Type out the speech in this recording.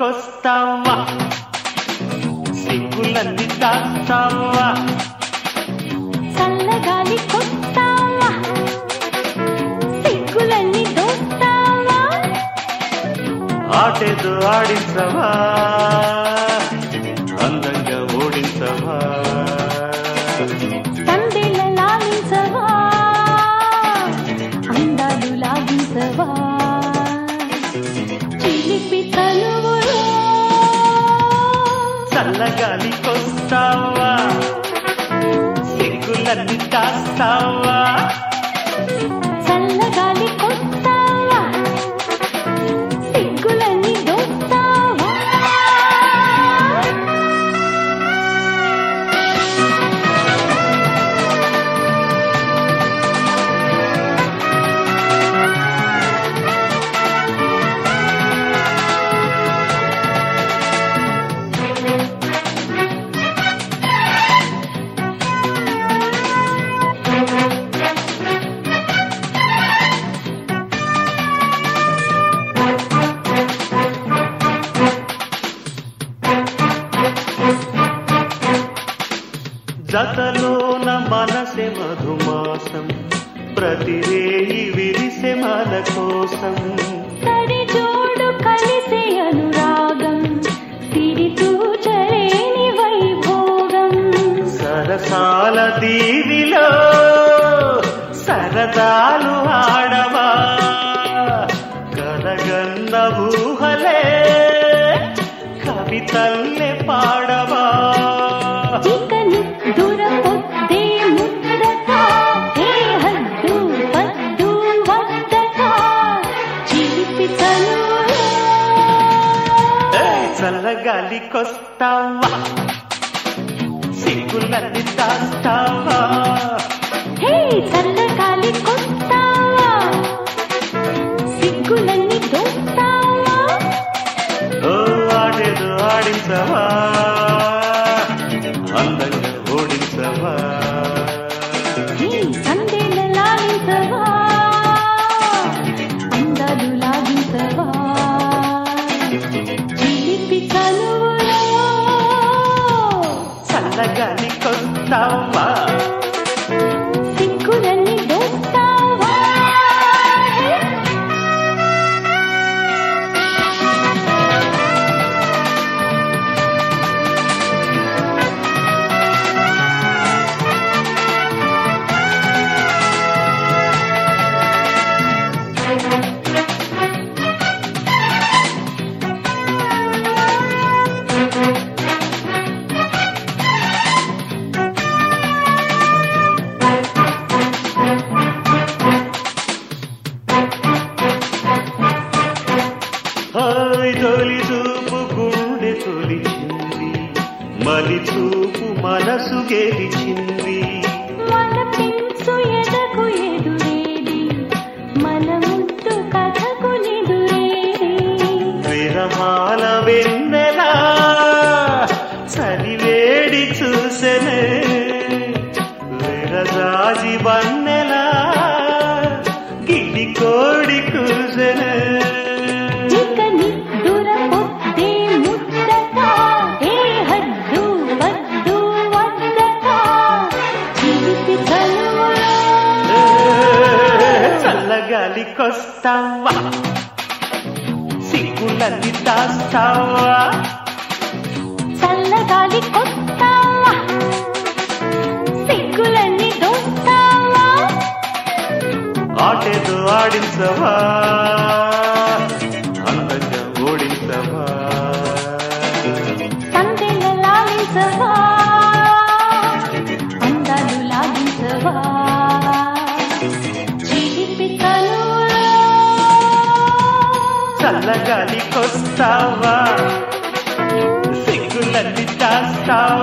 చల్లగాలికొస్తావా సిగ్గులన్నీ దాస్తావా చల్లగాలి కొస్తావా సిగ్గులన్నీ దోస్తావా ఆటేదో ఆడించవా అందంగా ఓడించవా సందేల లాగించవా అందాలు లాగించవా చిలిపి తనువులో చల్లగాలికొస్తావా సిగ్గులన్నీ దాస్తావా చల్లగాలి కొస్తావా సిగ్గులన్నీ దోస్తావా జతలోన మనసె మధుమాసం ప్రతిరేయి విరిసె మన కోసం సరి జోడు కలిసే అనురాగం సిరి తూచలేని వైభోగం సరసాల దీవిలో సరదాలు ఆడవా కలగన్న ఊహలే కవితల్లే పాడవా చికని దురపొద్దే ముద్దక ఏ హద్దు పద్దు వద్దక చిలిపి తనువులో ఏయ్, చల్లగాలికొస్తావా సిగ్గులన్నీ దాస్తావా హే చల్లగాలి కొస్తావా సిగ్గులన్నీ దోస్తావా ఓ ఆడేదో ఆడించవా అందంగా ఓడించవా హే సందేల లాగించవా అందాలు లాగించవా చిలిపి తనువులో చల్లగాలికొస్తావా సిగ్గులన్నీ దోస్తావా హాయ్ తొలి చూపు గుండె తొలిచింది మలి చూపు మనసు గెలిచింది మన పెంచు ఎదకు ఎదురేది మన ముట్టు కథకు నిదురేది విరమాల వెన్నెలా చలివేడి చూసెనే విరజాజి వన్నెలా గిడి కోడి కూసెనే చికని దురపొద్దే ముద్దక ఏ హద్దు వద్దు వద్దక చిలిపి తనువులో చల్లగాలికొస్తావా సిగ్గులన్నీ దాస్తావా చల్లగాలి కొస్తావా సిగ్గులన్నీ దోస్తావా ఆటేదో ఆడించవా అందంగా ఓడించవా సందెల లాగించవా అందాలు లాగించవా చిలిపి తనువులో చల్లగాలికొస్తావా సిగ్గులన్నీ దాస్తావా